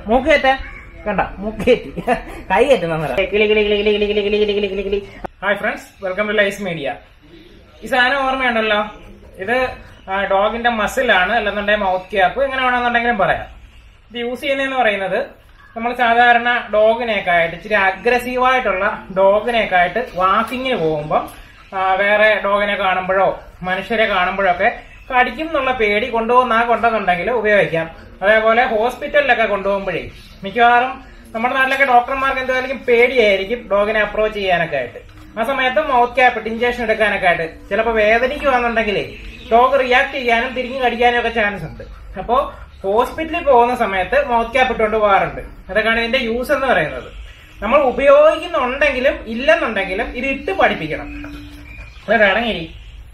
മൂക്ക് കയറ്റാ കണ്ട മൂക്ക് കയറ്റി കൈ കയറ്റുന്ന കിളി കിളി കിളി കിളി കിളി കിളി കിളി കിളി കിളി കിളി hi friends welcome to Lies Media ഈ സാധനം ഓർമ്മയുണ്ടല്ലോ ഇത് ഡോഗിന്റെ മസിലാണ് അല്ലെന്നുണ്ടെങ്കിൽ മൗത്ത് ക്യാപ്പ് എങ്ങനെ വേണമെന്നുണ്ടെങ്കിലും പറയാം ഇത് യൂസ് ചെയ്യുന്നതെന്ന് പറയുന്നത് നമ്മൾ സാധാരണ ഡോഗിനെയൊക്കെ ആയിട്ട് ഇച്ചിരി അഗ്രസീവ് ആയിട്ടുള്ള ഡോഗിനെയൊക്കെ ആയിട്ട് വാക്കിങ്ങിന് പോകുമ്പോൾ വേറെ ഡോഗിനെ കാണുമ്പോഴോ മനുഷ്യരെ കാണുമ്പോഴോ ഒക്കെ കടിക്കും എന്നുള്ള പേടി കൊണ്ടുപോകുന്ന ആ കൊണ്ടെന്നുണ്ടെങ്കിൽ ഉപയോഗിക്കാം അതേപോലെ ഹോസ്പിറ്റലിലൊക്കെ കൊണ്ടുപോകുമ്പോഴേ മിക്കവാറും നമ്മുടെ നാട്ടിലൊക്കെ ഡോക്ടർമാർക്ക് എന്തായാലും പേടിയായിരിക്കും ഡോഗിനെ അപ്രോച്ച് ചെയ്യാനൊക്കെ ആയിട്ട് ആ സമയത്ത് മൗത്ത് ക്യാപ്പ് ഇഞ്ചക്ഷൻ എടുക്കാനൊക്കെ ആയിട്ട് ചിലപ്പോൾ വേദനിക്കുവാന്നുണ്ടെങ്കിലേ ഡോഗ് റിയാക്ട് ചെയ്യാനും തിരിഞ്ഞു കടിക്കാനും ഒക്കെ ചാൻസ് ഉണ്ട് അപ്പോ ഹോസ്പിറ്റലിൽ പോകുന്ന സമയത്ത് മൗത്ത് ക്യാപ്പ് ഇട്ടുകൊണ്ട് പോകാറുണ്ട് അതൊക്കെയാണ് ഇതിന്റെ യൂസ് എന്ന് പറയുന്നത് നമ്മൾ ഉപയോഗിക്കുന്നുണ്ടെങ്കിലും ഇല്ലെന്നുണ്ടെങ്കിലും ഇത് ഇട്ട് പഠിപ്പിക്കണം അതൊരു ഇറങ്ങി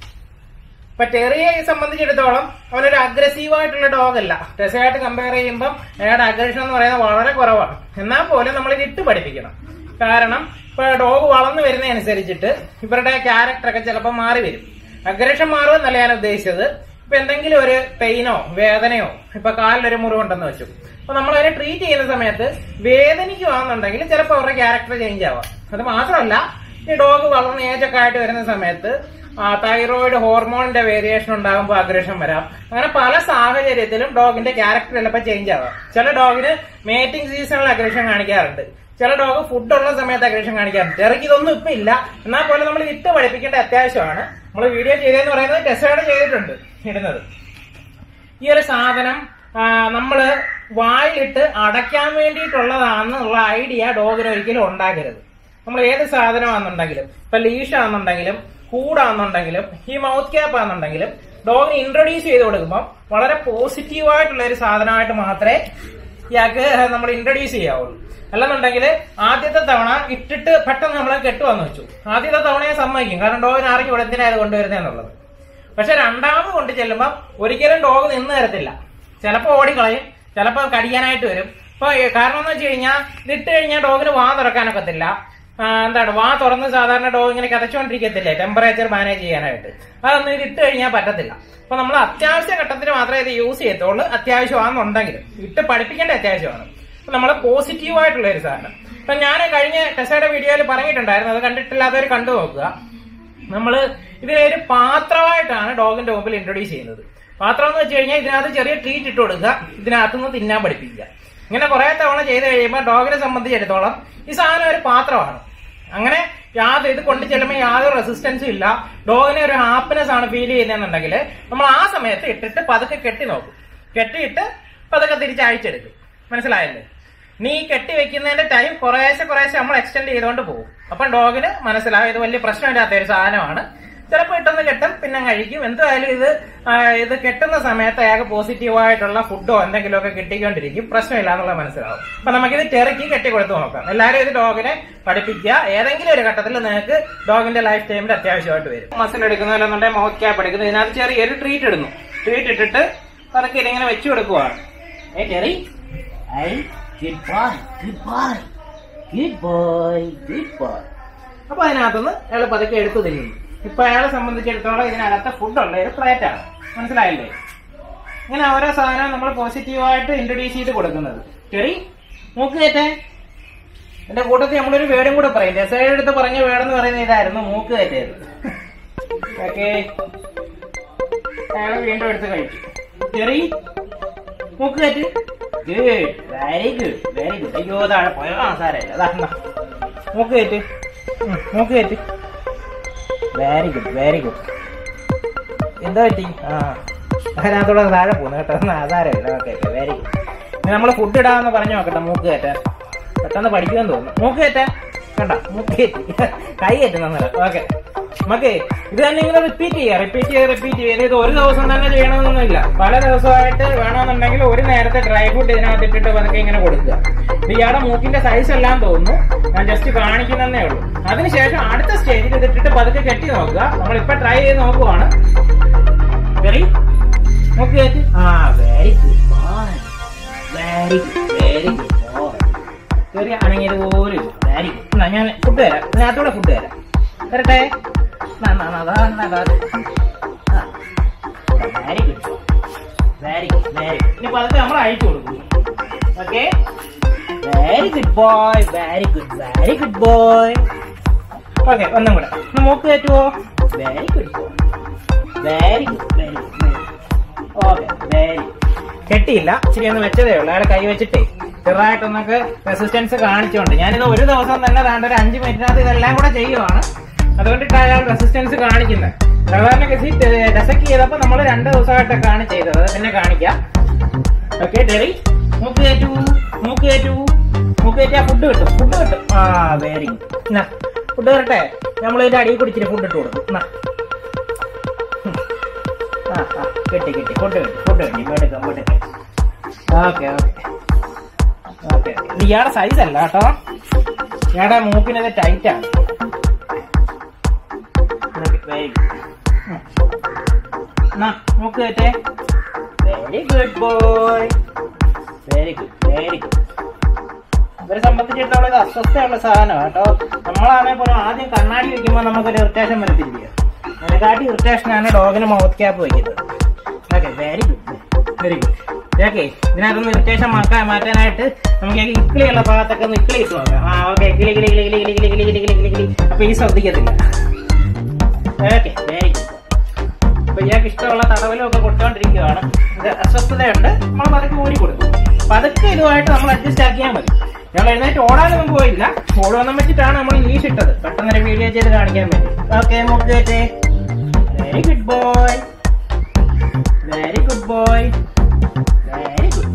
ഇപ്പൊ ടെറിയെ സംബന്ധിച്ചിടത്തോളം അവനൊരു അഗ്രസീവ് ആയിട്ടുള്ള ഡോഗ് അല്ല ടെസയായിട്ട് കമ്പയർ ചെയ്യുമ്പോൾ അയാളുടെ അഗ്രഷൻ എന്ന് പറയുന്നത് വളരെ കുറവാണ് എന്നാൽ പോലും നമ്മൾ ഇത് ഇട്ട് പഠിപ്പിക്കണം കാരണം ഇപ്പൊ ഡോഗ് വളർന്നു വരുന്നതനുസരിച്ചിട്ട് ഇവരുടെ ക്യാരക്ടർ ഒക്കെ ചിലപ്പോൾ മാറി വരും അഗ്രഷൻ മാറുമെന്നല്ല ഞാൻ ഉദ്ദേശിച്ചത് ഇപ്പൊ എന്തെങ്കിലും ഒരു പെയിനോ വേദനയോ ഇപ്പൊ കാലിലൊരു മുറിവുണ്ടെന്ന് വെച്ചു അപ്പൊ നമ്മൾ അതിനെ ട്രീറ്റ് ചെയ്യുന്ന സമയത്ത് വേദനിക്കുവാന്നുണ്ടെങ്കിൽ ചിലപ്പോൾ അവരുടെ ക്യാരക്ടർ ചേഞ്ച് ആവാം അത് മാത്രമല്ല ഈ ഡോഗ് വളർന്ന ഏജ് ഒക്കെ ആയിട്ട് വരുന്ന സമയത്ത് തൈറോയിഡ് ഹോർമോണിന്റെ വേരിയേഷൻ ഉണ്ടാകുമ്പോൾ അഗ്രഷൻ വരാം അങ്ങനെ പല സാഹചര്യത്തിലും ഡോഗിന്റെ ക്യാരക്ടർ ചിലപ്പോൾ ചേഞ്ച് ആവാം ചില ഡോഗിന് മേറ്റിംഗ് സീസണിൽ അഗ്രഷൻ കാണിക്കാറുണ്ട് ചില ഡോഗ് ഫുഡ് ഉള്ള സമയത്ത് അഗ്രഷൻ കാണിക്കാറുണ്ട് ചെറുക്ക് ഇതൊന്നും ഇപ്പൊ ഇല്ല എന്നാൽ പോലെ നമ്മൾ ഇട്ട് പഠിപ്പിക്കേണ്ട അത്യാവശ്യമാണ് നമ്മൾ വീഡിയോ ചെയ്തതെന്ന് പറയുന്നത് ടെസ്റ്റോടെ ചെയ്തിട്ടുണ്ട് ഇടുന്നത് ഈ ഒരു സാധനം നമ്മൾ വായിലിട്ട് അടയ്ക്കാൻ വേണ്ടിയിട്ടുള്ളതാണെന്നുള്ള ഐഡിയ ഡോഗിന് ഒരിക്കലും ഉണ്ടാക്കരുത് നമ്മൾ ഏത് സാധനമാണെന്നുണ്ടെങ്കിലും ഇപ്പൊ ലീഷാണെന്നുണ്ടെങ്കിലും കൂടാണെന്നുണ്ടെങ്കിലും ഈ മൗത്ത് ക്യാപ്പ് ആണെന്നുണ്ടെങ്കിലും ഡോഗിന് ഇൻട്രൊഡ്യൂസ് ചെയ്ത് കൊടുക്കുമ്പോൾ വളരെ പോസിറ്റീവായിട്ടുള്ള ഒരു സാധനമായിട്ട് മാത്രമേ ഇയാൾക്ക് നമ്മൾ ഇൻട്രൊഡ്യൂസ് ചെയ്യാവുള്ളൂ അല്ലെന്നുണ്ടെങ്കിൽ ആദ്യത്തെ തവണ ഇട്ടിട്ട് പെട്ടെന്ന് നമ്മളെ കെട്ടുവന്ന് വെച്ചു ആദ്യത്തെ തവണയെ സമ്മതിക്കും കാരണം ഡോഗിന് അറിഞ്ഞു ഇവിടെ എന്തിനാ ഇത് കൊണ്ടുവരുന്നതെന്നുള്ളത് പക്ഷെ രണ്ടാമത് കൊണ്ട് ചെല്ലുമ്പോൾ ഒരിക്കലും ഡോഗ് നിന്ന് തരത്തില്ല ചിലപ്പോൾ ഓടിക്കളയും ചിലപ്പോൾ കടിക്കാനായിട്ട് വരും ഇപ്പൊ കാരണം എന്ന് വെച്ച് കഴിഞ്ഞാൽ ഇതിട്ട് കഴിഞ്ഞാൽ ഡോഗിന് വാ തുറക്കാനൊക്കത്തില്ല എന്താണ് വാ തുറന്ന് സാധാരണ ഡോഗ് ഇങ്ങനെ കതച്ചുകൊണ്ടിരിക്കത്തില്ലേ ടെമ്പറേച്ചർ മാനേജ് ചെയ്യാനായിട്ട് അതൊന്നും ഇത് ഇട്ട് കഴിഞ്ഞാൽ പറ്റത്തില്ല അപ്പൊ നമ്മൾ അത്യാവശ്യ ഘട്ടത്തിൽ മാത്രമേ ഇത് യൂസ് ചെയ്യത്തുള്ളൂ അത്യാവശ്യമാണെന്നുണ്ടെങ്കിലും ഇട്ട് പഠിപ്പിക്കേണ്ട അത്യാവശ്യമാണ് നമ്മൾ പോസിറ്റീവ് ആയിട്ടുള്ള ഒരു സാധനം ഇപ്പൊ ഞാൻ കഴിഞ്ഞ ടെസയുടെ വീഡിയോയിൽ പറഞ്ഞിട്ടുണ്ടായിരുന്നു അത് കണ്ടിട്ടില്ലാത്തവർ കണ്ടു നോക്കുക നമ്മൾ ഇതിനൊരു പാത്രമായിട്ടാണ് ഡോഗിന്റെ മുമ്പിൽ ഇൻട്രൊഡ്യൂസ് ചെയ്യുന്നത് പാത്രം എന്ന് വെച്ച് കഴിഞ്ഞാൽ ഇതിനകത്ത് ചെറിയ ട്രീറ്റ് ഇട്ട് കൊടുക്കുക ഇതിനകത്തുനിന്ന് തിന്നാൻ പഠിപ്പിക്കുക ഇങ്ങനെ കുറെ തവണ ചെയ്ത് കഴിയുമ്പോൾ ഡോഗിനെ സംബന്ധിച്ചിടത്തോളം ഈ സാധനം ഒരു പാത്രമാണ് അങ്ങനെ യാതൊരു ഇത് കൊണ്ട് ചെല്ലുമ്പോൾ യാതൊരു റെസിസ്റ്റൻസും ഇല്ല ഡോഗിനെ ഒരു ഹാപ്പിനെസ് ആണ് ഫീൽ ചെയ്യുന്നതെന്നുണ്ടെങ്കിൽ നമ്മൾ ആ സമയത്ത് ഇട്ടിട്ട് പതുക്കെ കെട്ടി നോക്കും കെട്ടിയിട്ട് പതുക്കെ തിരിച്ചയച്ചെടുക്കും മനസ്സിലായല്ലേ നീ കെട്ടി വെക്കുന്നതിന്റെ ടൈം കുറേശ്ശെ കുറേശ്ശെ നമ്മൾ എക്സ്റ്റെൻഡ് ചെയ്തുകൊണ്ട് പോകും അപ്പം ഡോഗിന് മനസ്സിലാവും ഇത് വലിയ പ്രശ്നമില്ലാത്ത ഒരു സാധനമാണ് ചിലപ്പോൾ ഇട്ടൊന്ന് കെട്ടും പിന്നെ കഴിക്കും എന്തായാലും ഇത് ഇത് കെട്ടുന്ന സമയത്ത് അയാൾക്ക് പോസിറ്റീവായിട്ടുള്ള ഫുഡോ എന്തെങ്കിലുമൊക്കെ കിട്ടിക്കൊണ്ടിരിക്കും പ്രശ്നമില്ല എന്നുള്ള മനസ്സിലാവും അപ്പൊ നമുക്കിത് ചെറുക്കി കെട്ടി കൊടുത്ത് നോക്കാം എല്ലാവരും ഇത് ഡോഗിനെ പഠിപ്പിക്കുക ഏതെങ്കിലും ഒരു ഘട്ടത്തിൽ നിങ്ങൾക്ക് ഡോഗിന്റെ ലൈഫ് ടൈമിൽ അത്യാവശ്യമായിട്ട് വരും മസിൽ എടുക്കുന്നതിലെന്നുണ്ടെങ്കിൽ മൗത്ത് ക്യാപ്പ് എടുക്കുന്നത് ഇതിനകത്ത് ചെറിയൊരു ട്രീറ്റ് ഇടുന്നു ട്രീറ്റ് ഇട്ടിട്ട് അതൊക്കെ ഇതിങ്ങനെ വെച്ചു കൊടുക്കുവാണ് ഏ ചെറി ഐ good boy good boy good boy good boy അപ്പൊ അതിനകത്തുനിന്ന് അയാൾ പതുക്കെ എടുത്തു തിന്നുന്നു ഇപ്പൊ അയാളെ സംബന്ധിച്ചിടത്തോളം ഇതിനകത്ത് ഫുഡുള്ള ഒരു പ്ലേറ്റ് ആണ് മനസ്സിലായില്ലേ ഇങ്ങനെ ഓരോ സാധനം നമ്മൾ പോസിറ്റീവായിട്ട് ഇൻട്രൊഡ്യൂസ് ചെയ്ത് കൊടുക്കുന്നത് ചെറി മൂക്ക് കയറ്റേ എന്റെ കൂട്ടത്തിൽ നമ്മളൊരു വേർഡും കൂടെ പറയും രസയുടെ അടുത്ത് പറഞ്ഞ വേർഡെന്ന് പറയുന്നത് ഇതായിരുന്നു മൂക്ക് കയറ്റേത് ഓക്കെ അയാൾ വീണ്ടും എടുത്ത് കഴിച്ചു ചെറി മൂക്ക് കയറ്റ് good very good very good അയ്യോ താഴെ പോയോ ആ സാരമില്ല അതാ മൂക്ക് കയറ്റ് മൂക്ക് കയറ്റ് വെരി ഗുഡ് വെരി ഗുഡ് എന്താ പറ്റി ആ അതിനകത്തൂടെ താഴെ പോകുന്നു കേട്ടോ സാരമില്ല ഓക്കെ ഓക്കെ വെരി ഗുഡ് ഇനി നമ്മൾ ഫുഡ് ഇടാന്ന് പറഞ്ഞു നോക്കട്ടെ മൂക്ക് കയറ്റാൻ പെട്ടെന്ന് പഠിക്കുമെന്ന് തോന്നുന്നു മൂക്ക് കയറ്റാൻ കണ്ട മൂക്ക് കയറ്റി കൈ കയറ്റുന്ന ഓക്കെ നമുക്ക് ഇത് തന്നെ ഇങ്ങനെ റിപ്പീറ്റ് ചെയ്യുക റിപ്പീറ്റ് ചെയ്ത് റിപ്പീറ്റ് ചെയ്ത് ഇത് ഒരു ദിവസം തന്നെ ചെയ്യണമെന്നൊന്നുമില്ല പല ദിവസമായിട്ട് വേണമെന്നുണ്ടെങ്കിൽ ഒരു നേരത്തെ ഡ്രൈ ഫ്രൂട്ട് ഇതിനകത്ത് ഇട്ടിട്ട് പതുക്കെ ഇങ്ങനെ കൊടുക്കുക ഇത് ഇയാളുടെ മൂക്കിന്റെ സൈസ് എല്ലാം തോന്നുന്നു ഞാൻ ജസ്റ്റ് കാണിക്കുന്നതേ ഉള്ളൂ അതിനുശേഷം അടുത്ത സ്റ്റേജിൽ ഇതിട്ടിട്ട് പതുക്കെ കെട്ടി നോക്കുക നമ്മളിപ്പൊ ട്രൈ ചെയ്ത് നോക്കുവാണ് വെറി നോക്കി കയറ്റി ആ very good very good very good ചെറിയ അണങ്ങിയത് പോലും വെരി ഗുഡ് ഞാൻ ഫുഡ് തരാം ഇതിനകത്തൂടെ ഫുഡ് തരാം തരട്ടെ very good very good very good ഇനി പതുക്കെ നമ്മൾ അയച്ചു കൊടുക്കും okay very good boy very good very good boy okay ഒന്നും കൂടെ ഒന്ന് മൂക്ക് കയറ്റുവോ very good boy very good very good okay very കെട്ടിയില്ല ഇച്ചിരി ഒന്ന് വെച്ചതേ ഉള്ളൂ അയാളെ കൈ വെച്ചിട്ടേ ചെറുതായിട്ടൊന്നൊക്കെ റെസിസ്റ്റൻസ് കാണിച്ചോണ്ട് ഞാനിത് ഒരു ദിവസം തന്നെ താണ്ട് ഒരു അഞ്ച് മിനിറ്റിനകത്ത് ഇതെല്ലാം കൂടെ ചെയ്യുവാണ് അതുകൊണ്ടിട്ടാണ് അയാൾ റെസിസ്റ്റൻസ് കാണിക്കുന്നത് സാധാരണ ഗസി ഡെസക്ക് ചെയ്തപ്പോ നമ്മൾ രണ്ട് ദിവസമായിട്ടൊക്കെയാണ് ചെയ്തത് അത് പിന്നെ കാണിക്കാം ഓക്കെ ഡെറി മൂക്ക് കയറ്റു മൂക്ക് കയറ്റു മൂക്ക് കയറ്റിയാ ഫുഡ് കിട്ടും ഫുഡ് കിട്ടും ആ വെരി ഗുഡ് എന്നാ ഫുഡ് തരട്ടെ നമ്മൾ ഇതിന്റെ അടിയിൽ കുടിച്ചിട്ട് ഫുഡ് ഇട്ട് കൊടുക്കും എന്നാ ആ ആ കിട്ടി കിട്ടി ഫുഡ് കിട്ടി ഫുഡ് കിട്ടി മേടിക്കാം മേടിക്കാം ഓക്കെ ഓക്കെ ഓക്കെ ഇത് ഇയാളുടെ സൈസ് അല്ല കേട്ടോ ഇയാളുടെ മൂക്കിനത് ടൈറ്റ് ആണ് വെരി ഗുഡ് എന്നാ മൂക്ക് കയറ്റേ very good boy very good very good ഇവരെ സംബന്ധിച്ചിടത്തോളം ഇത് അസ്വസ്ഥയുള്ള സാധനമാണ് കേട്ടോ നമ്മളാണെ പോലും ആദ്യം കണ്ണാടി വെക്കുമ്പോൾ നമുക്കൊരു ഇറിറ്റേഷൻ വരത്തില്ല അതിനെക്കാട്ടി ഇറിറ്റേഷനാണ് ഡോഗിന് മൗത്ത് ക്യാപ്പ് വയ്ക്കുന്നത് okay very good very good okay ഇതിനകത്തൊന്ന് ഇറിറ്റേഷൻ മാക്കാൻ മാറ്റാനായിട്ട് നമുക്ക് ഈ ഇക്കിളിയുള്ള ഭാഗത്തൊക്കെ ഒന്ന് ഇക്കിളി ഇട്ട് നോക്കാം ആ ഓക്കെ കിളി കിളി കിളി കിളി കിളി കിളി കിളി കിളി കിളി കിളി അപ്പൊ ഈ ശ്രദ്ധിക്കത്തില്ല ഓക്കെ വെരി ഗുഡ് അപ്പൊ ഇയാൾക്ക് ഇഷ്ടമുള്ള തടവലും ഒക്കെ കൊടുത്തോണ്ടിരിക്കുകയാണ് ഇത് അസ്വസ്ഥതയുണ്ട് നമ്മൾ പതുക്കെ ഊരി കൊടുക്കും പതുക്കെ ഇതുമായിട്ട് നമ്മൾ അഡ്ജസ്റ്റ് ആക്കിയാൽ മതി ഞങ്ങൾ എഴുന്നേറ്റ് ഓടാനൊന്നും പോയില്ല ഓടുവെന്നും വെച്ചിട്ടാണ് നമ്മൾ ലീഷ് ഇട്ടത് പെട്ടെന്നൊരു വീഡിയോ ചെയ്ത് കാണിക്കാൻ വേണ്ടി ഓക്കെ മുക്കേറ്റേ very good boy very good boy very good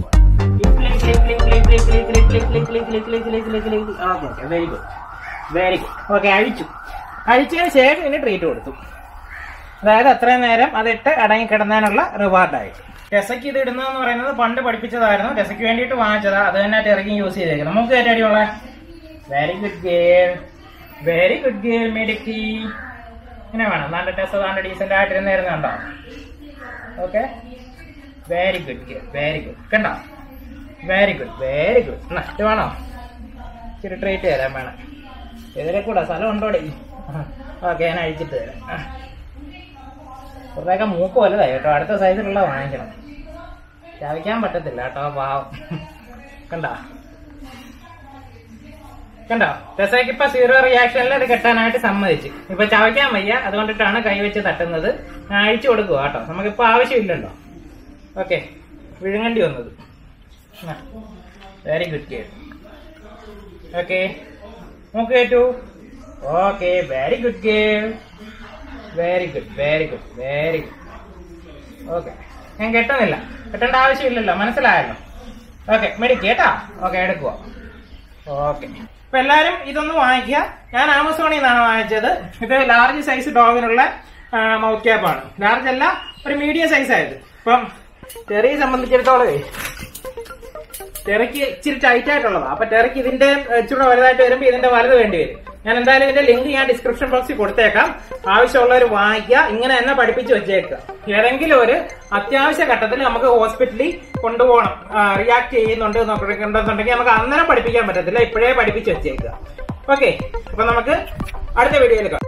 boy very good very good okay അഴിച്ചു അഴിച്ചതിന് ശേഷം ഇനി ട്രീറ്റ് കൊടുത്തു അതായത് അത്രയും നേരം അതിട്ട് അടങ്ങി കിടന്നതിനുള്ള റിവാർഡായിട്ട് ടെസയ്ക്ക് ഇത് ഇടുന്നതെന്ന് പറയുന്നത് പണ്ട് പഠിപ്പിച്ചതായിരുന്നു ടെസയ്ക്ക് വേണ്ടിയിട്ട് വാങ്ങിച്ചതാ അത് തന്നെ ടെറക്കി യൂസ് ചെയ്തേക്കുന്നത് നമുക്ക് ഏറ്റവും അടിയുള്ള very good girl very good girl മെഡിക്കി ഇങ്ങനെ വേണം നാണ്ട് ടെസ് നാണ്ട് ഡീസെന്റ് ആയിട്ടിരുന്നായിരുന്നു കണ്ടോ okay very good girl very good കണ്ടോ വെരി ഗുഡ് വെരി ഗുഡ് എന്നാ ഇത് വേണോ ഇച്ചിരി ട്രീറ്റ് തരാൻ വേണം ഇതിലെ കൂടെ സ്ഥലം ഉണ്ടോടെ ഓക്കെ ഞാൻ അഴിച്ചിട്ട് തരാം ആ. കുറേയൊക്കെ മൂക്ക് വലുതായി കേട്ടോ അടുത്ത സൈസിലുള്ള വാങ്ങിക്കണം ചവയ്ക്കാൻ പറ്റത്തില്ല കേട്ടോ പാവം കണ്ട കണ്ടോ രസയ്ക്ക് ഇപ്പൊ സീറോ റിയാക്ഷനിൽ അത് കെട്ടാനായിട്ട് സമ്മതിച്ച് ഇപ്പൊ ചവയ്ക്കാൻ വയ്യ അതുകൊണ്ടിട്ടാണ് കൈവച്ച് തട്ടുന്നത് ഞാൻ അഴിച്ചു കൊടുക്കുക കേട്ടോ നമുക്കിപ്പോ ആവശ്യമില്ലല്ലോ ഓക്കെ വിഴുങ്ങേണ്ടി വന്നത് വെരി ഗുഡ് കേൾ ഓക്കെ മൂക്ക് കേട്ടു okay very good girl very good very good very good okay ഞാൻ കെട്ടുന്നില്ല കെട്ടേണ്ട ആവശ്യമില്ലല്ലോ മനസ്സിലായല്ലോ ഓക്കെ മെഡിക്ക് കേട്ടാ ഓക്കെ എടുക്കുക ഓക്കെ അപ്പൊ എല്ലാരും ഇതൊന്ന് വാങ്ങിക്കുക ഞാൻ ആമസോണിൽ നിന്നാണ് വാങ്ങിച്ചത് ഇത് ലാർജ് സൈസ് ഡോഗിനുള്ള മൗത്ത് ക്യാപ്പ് ആണ് ലാർജ് അല്ല ഒരു മീഡിയം സൈസ് ആയത് ഇപ്പം ചെറിയ സംബന്ധിച്ചിടത്തോളം ടെറയ്ക്ക് ഇച്ചിരി ടൈറ്റ് ആയിട്ടുള്ളതാണ് അപ്പൊ ടെറയ്ക്ക് ഇതിന്റെ ഏഹ്, ഇച്ചിരി വലുതായിട്ട് വരുമ്പോൾ ഇതിന്റെ വലുത് വേണ്ടി വരും ഞാൻ എന്തായാലും ഇതിന്റെ ലിങ്ക് ഞാൻ ഡിസ്ക്രിപ്ഷൻ ബോക്സിൽ കൊടുത്തേക്കാം ആവശ്യമുള്ളവർ വാങ്ങിക്കുക ഇങ്ങനെ തന്നെ പഠിപ്പിച്ച് വെച്ചേക്കുക ഏതെങ്കിലും ഒരു അത്യാവശ്യ ഘട്ടത്തിൽ നമുക്ക് ഹോസ്പിറ്റലിൽ കൊണ്ടുപോകണം റിയാക്ട് ചെയ്യുന്നുണ്ട് ഉണ്ടെന്നുണ്ടെങ്കിൽ നമുക്ക് അന്നേരം പഠിപ്പിക്കാൻ പറ്റത്തില്ല ഇപ്പോഴേ പഠിപ്പിച്ച് വെച്ചേക്കുക ഓക്കെ അപ്പൊ നമുക്ക് അടുത്ത വീഡിയോയിൽ കാണാം